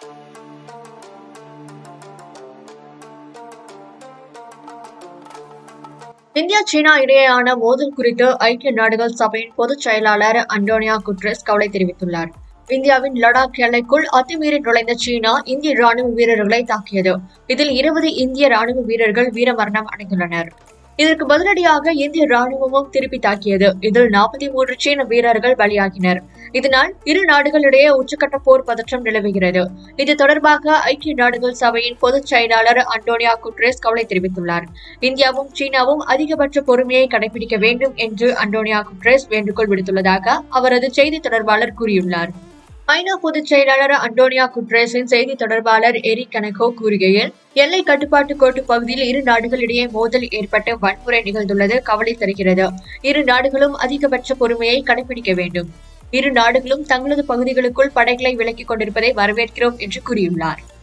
India சீனா இடையேயான மோதல் குறித்து ஐக்கிய நாடுகள் சபையின் பொதுச் செயலாளர் அண்டோனியா குட்ரஸ் கவலை தெரிவித்துள்ளார் இந்தியாவின் லடாக் எல்லைக்குள் அத்துமீறி நுழைந்த சீனா இந்திய ராணுவ வீரர்களை தாக்கியது இதில் இருபது இந்திய ராணுவ வீரர்கள் வீரமரணம் அடைந்துள்ளனர் இதற்கு பதிலடியாக இந்திய ராணுவமும் திருப்பி தாக்கியது இதில் நாற்பத்தி மூன்று சீன வீரர்கள் பலியாகினர் இதனால் இரு நாடுகளிடையே உச்சக்கட்ட போர் பதற்றம் நிலவுகிறது இது தொடர்பாக ஐக்கிய நாடுகள் சபையின் பொதுச் செயலாளர் அண்டோனியா குட்ரேஸ் கவலை தெரிவித்துள்ளார் இந்தியாவும் சீனாவும் அதிகபட்ச பொறுமையை கடைபிடிக்க வேண்டும் என்று அண்டோனியா குட்ரேஸ் வேண்டுகோள் விடுத்துள்ளதாக அவரது செய்தி தொடர்பாளர் கூறியுள்ளார் ஐநா பொதுச் செயலாளர் அண்டோனியா குட்ரேஸின் செய்தி தொடர்பாளர் எரிக் கனகோ கூறுகையில் எல்லை கட்டுப்பாட்டு கோட்டு பகுதியில் இரு நாடுகளிடையே மோதல் ஏற்பட்டு வன்முறை நிகழ்ந்துள்ளது கவலை தருகிறது இரு நாடுகளும் அதிகபட்ச பொறுமையை கடைபிடிக்க வேண்டும் இரு நாடுகளும் தங்களது பகுதிகளுக்குள் படைகளை விலக்கிக் கொண்டிருப்பதை வரவேற்கிறோம் என்று கூறியுள்ளார்